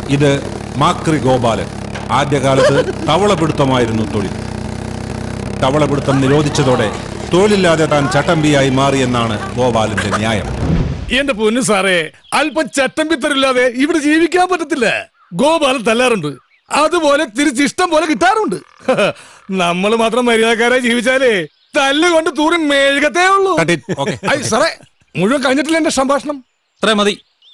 ഇത് മാക്രി ഗോപാലൻ ആദ്യകാലത്ത് തവളപിടുത്തമായിരുന്നു തൊഴിൽ തവളപിടുത്തം നിരോധിച്ചതോടെ തൊഴിലില്ലാതെ താൻ ചട്ടമ്പിയായി മാറിയെന്നാണ് ഗോപാലന്റെ ന്യായം എന്റെ പൊന്നു സാറേ അല്പം ചട്ടം പിത്തരില്ലാതെ ഇവിടെ ജീവിക്കാൻ പറ്റത്തില്ല ഗോപാലൻ തല്ലാറുണ്ട് അതുപോലെ തിരിച്ച് ഇഷ്ടം പോലെ കിട്ടാറുണ്ട് നമ്മൾ മാത്രം മര്യാദക്കാരായി ജീവിച്ചാലേ തല്ലുകൊണ്ട് തൂറി മെഴുകത്തേ ഉള്ളൂ Cut it. Okay. ഐ, സാറേ മുഴുവൻ കഴിഞ്ഞിട്ടില്ല എന്റെ സംഭാഷണം അത്ര മതി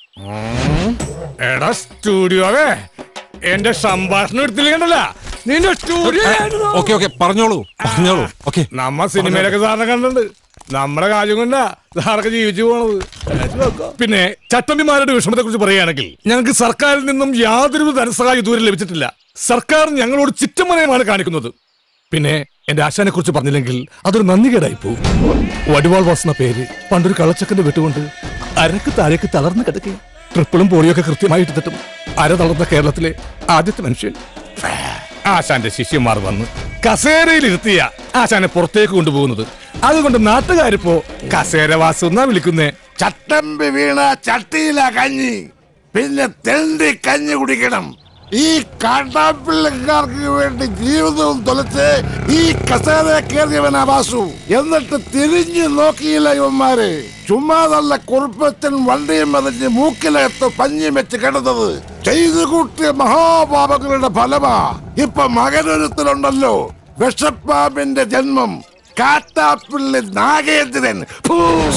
എടാ സ്റ്റുഡിയോവേ എന്റെ സംഭാഷണം എടുത്തില്ല നിന്റെ സ്റ്റുഡിയോ ഓക്കെ ഓക്കെ പറഞ്ഞോളൂ പറഞ്ഞോളൂ ഓക്കെ നമ്മ സിനിമയിലൊക്കെ സാറിനെ കണ്ടിട്ടുണ്ട് നമ്മുടെ കാര്യം കൊണ്ടാ സാറൊക്കെ ജീവിച്ചു പോണത് പിന്നെ ചട്ടമ്പിമാരുടെ വിഷമത്തെ കുറിച്ച് പറയുകയാണെങ്കിൽ ഞങ്ങൾക്ക് സർക്കാരിൽ നിന്നും യാതൊരു ധനസഹായം ഇതുവരെ ലഭിച്ചിട്ടില്ല സർക്കാർ ഞങ്ങളോട് ചിറ്റമനയമാണ് കാണിക്കുന്നത് പിന്നെ എന്റെ ആശാനെ കുറിച്ച് പറഞ്ഞില്ലെങ്കിൽ അതൊരു നന്ദികേടായി പോകും വടിവാൾ വാസുന്ന പേര് പണ്ടൊരു കള്ളച്ചക്കന്റെ വിട്ടുകൊണ്ട് അരക്ക് താഴേക്ക് തളർന്നു കിടക്കുക ട്രിപ്പിളും പോളിയൊക്കെ കൃത്യമായി എടുത്തിട്ടും അര തളർന്ന കേരളത്തിലെ ആദ്യത്തെ മനുഷ്യൻ ആശാന്റെ ശിഷ്യന്മാർ വന്ന് കസേരയിൽ ഇരുത്തിയ ആശാനെ പുറത്തേക്ക് കൊണ്ടുപോകുന്നത് അതുകൊണ്ട് നാട്ടുകാരിപ്പോ കസേര വാസു എന്നാ വിളിക്കുന്നേ ചട്ടമ്പി വീണ ചട്ടിയില കഞ്ഞി പിന്നെ തെണ്ടി കഞ്ഞി കുടിക്കണം ഈ കാട്ടാപ്പിള്ളക്കാർക്ക് വേണ്ടി ജീവിതവും തൊലച്ച് ഈ കസേര കയറിയവനാ വാസു എന്നിട്ട് തിരിഞ്ഞു നോക്കിയില്ല ഇവന്മാര് ചുമ്മാതല്ല കുറുപ്പച്ചൻ വണ്ടിയും മറിഞ്ഞ് മൂക്കിലകത്ത് പഞ്ഞിയും വെച്ച് കിടന്നത് ചെയ്തു കൂട്ടിയ മഹാപാപങ്ങളുടെ ഫലമാ ഇപ്പൊ മകനൊരുത്തലുണ്ടല്ലോ വിഷപ്പാമ്പിന്റെ ജന്മം കാട്ടാപ്പിള്ളി നാഗേന്ദ്രൻ ഫൂ.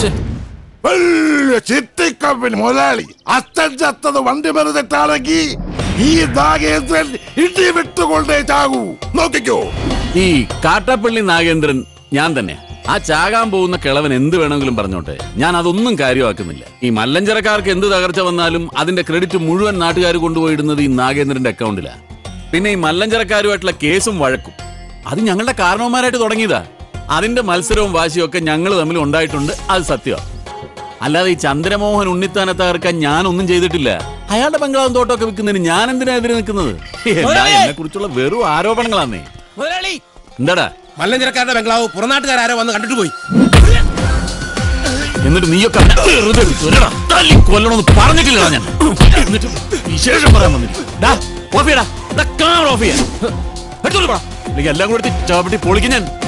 വലിയ ചിട്ടിക്കമ്പനി മുതലാളി അച്ഛൻ ചത്തത് വണ്ടി മരുന്നിട്ടാണെങ്കിൽ ഈ നാഗേന്ദ്രൻ ഇടി വിട്ടുകൊണ്ടേ ചാകൂ നോക്കിക്കോ ഈ കാട്ടാപ്പള്ളി നാഗേന്ദ്രൻ ഞാൻ തന്നെ ആ ചാകാൻ പോകുന്ന കിളവൻ എന്ത് വേണമെങ്കിലും പറഞ്ഞോട്ടെ ഞാൻ അതൊന്നും കാര്യമാക്കുന്നില്ല ഈ മല്ലഞ്ചരക്കാർക്ക് എന്ത് തകർച്ച വന്നാലും അതിന്റെ ക്രെഡിറ്റ് മുഴുവൻ നാട്ടുകാർ കൊണ്ടുപോയിടുന്നത് ഈ നാഗേന്ദ്രന്റെ അക്കൗണ്ടിലാ പിന്നെ ഈ മല്ലഞ്ചരക്കാരുമായിട്ടുള്ള കേസും വഴക്കും അത് ഞങ്ങളുടെ കാരണവന്മാരായിട്ട് തുടങ്ങിയതാ അതിന്റെ മത്സരവും വാശിയും ഒക്കെ ഞങ്ങൾ തമ്മിൽ ഉണ്ടായിട്ടുണ്ട് അത് സത്യമാണ് അല്ലാതെ ഈ ചന്ദ്രമോഹൻ ഉണ്ണിത്താനെ തകർക്കാൻ ഞാനൊന്നും ചെയ്തിട്ടില്ല അയാളുടെ ബംഗ്ലാവും തോട്ടമൊക്കെ വിൽക്കുന്നതിന് ഞാൻ എന്തിനാ എതിരെ നിൽക്കുന്നത് എന്നെ കുറിച്ചുള്ള വെറും ആരോപണങ്ങളാന്നേ മുതലാളി എന്താടാ മല്ലഞ്ചരക്കാരുടെ ബംഗ്ലാവ് പുറനാട്ടുകാരോ വന്ന് കണ്ടിട്ട് പോയി എന്നിട്ട് നീയൊക്കെ വെറുതെ വിളിച്ചോലെടാ. തല്ലി കൊല്ലണമെന്ന് പറഞ്ഞിട്ടില്ല ഞാൻ എന്നിട്ട് വിശേഷം പറയാൻ വന്നില്ല ഡാ, ഓഫ് ചെയ്യടാ. ദാ camera off ചെയ്യാൻ. എടുത്തോണ്ട് പോടാ. ഇല്ലെങ്കിൽ എല്ലാം കൂടി എടുത്ത് ചവിട്ടി പൊളിക്കും ഞാൻ